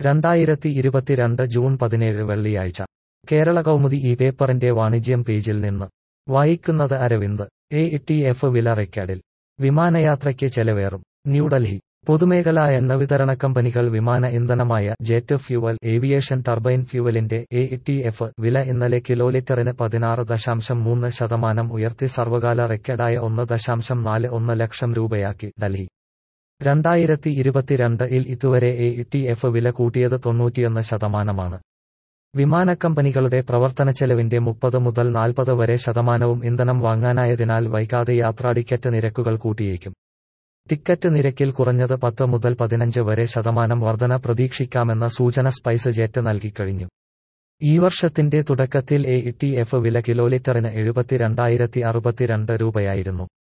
രണ്ടായിരത്തി ഇരുപത്തിരണ്ട് ജൂൺ പതിനേഴ് വെള്ളിയാഴ്ച കേരള കൗമുദി ഈ പേപ്പറിന്റെ വാണിജ്യം പേജിൽ നിന്ന് വായിക്കുന്നത് അരവിന്ദ് എ ടി എഫ് വില റെക്കോർഡിൽ വിമാനയാത്രയ്ക്ക് ചെലവേറും ന്യൂഡൽഹി പൊതുമേഖലാ എണ്ണ വിതരണ കമ്പനികൾ വിമാന ഇന്ധനമായ ജെറ്റ് ഫ്യൂവൽ ഏവിയേഷൻ ടർബൈൻ ഫ്യൂവലിന്റെ എ ടി എഫ് വില ഇന്നലെ കിലോ ലിറ്ററിന് പതിനാറ് ദശാംശം മൂന്ന് ശതമാനം ഉയർത്തി സർവകാല റെക്കോർഡായ ഒന്ന് ദശാംശം നാല് ഒന്ന് ലക്ഷം രൂപയാക്കി ഡൽഹി രണ്ടായിരത്തി ഇരുപത്തിരണ്ട് ഇൽ ഇതുവരെ എ ടി എഫ് വില കൂട്ടിയത് തൊണ്ണൂറ്റിയൊന്ന് ശതമാനമാണ് വിമാനക്കമ്പനികളുടെ പ്രവർത്തനച്ചെലവിന്റെ മുപ്പത് മുതൽ നാൽപ്പത് വരെ ശതമാനവും ഇന്ധനം വാങ്ങാനായതിനാൽ വൈകാതെ യാത്രാ ടിക്കറ്റ് നിരക്കുകൾ കൂട്ടിയേക്കും ടിക്കറ്റ് നിരക്കിൽ കുറഞ്ഞത് പത്ത് മുതൽ പതിനഞ്ച് വരെ ശതമാനം വർധന പ്രതീക്ഷിക്കാമെന്ന സൂചന സ്പൈസ് ജെറ്റ് നൽകിക്കഴിഞ്ഞു ഈ വർഷത്തിന്റെ തുടക്കത്തിൽ എ ടി എഫ് വില കിലോ ലിറ്ററിന് എഴുപത്തിരണ്ടായിരത്തി അറുപത്തിരണ്ട് രൂപയായിരുന്നു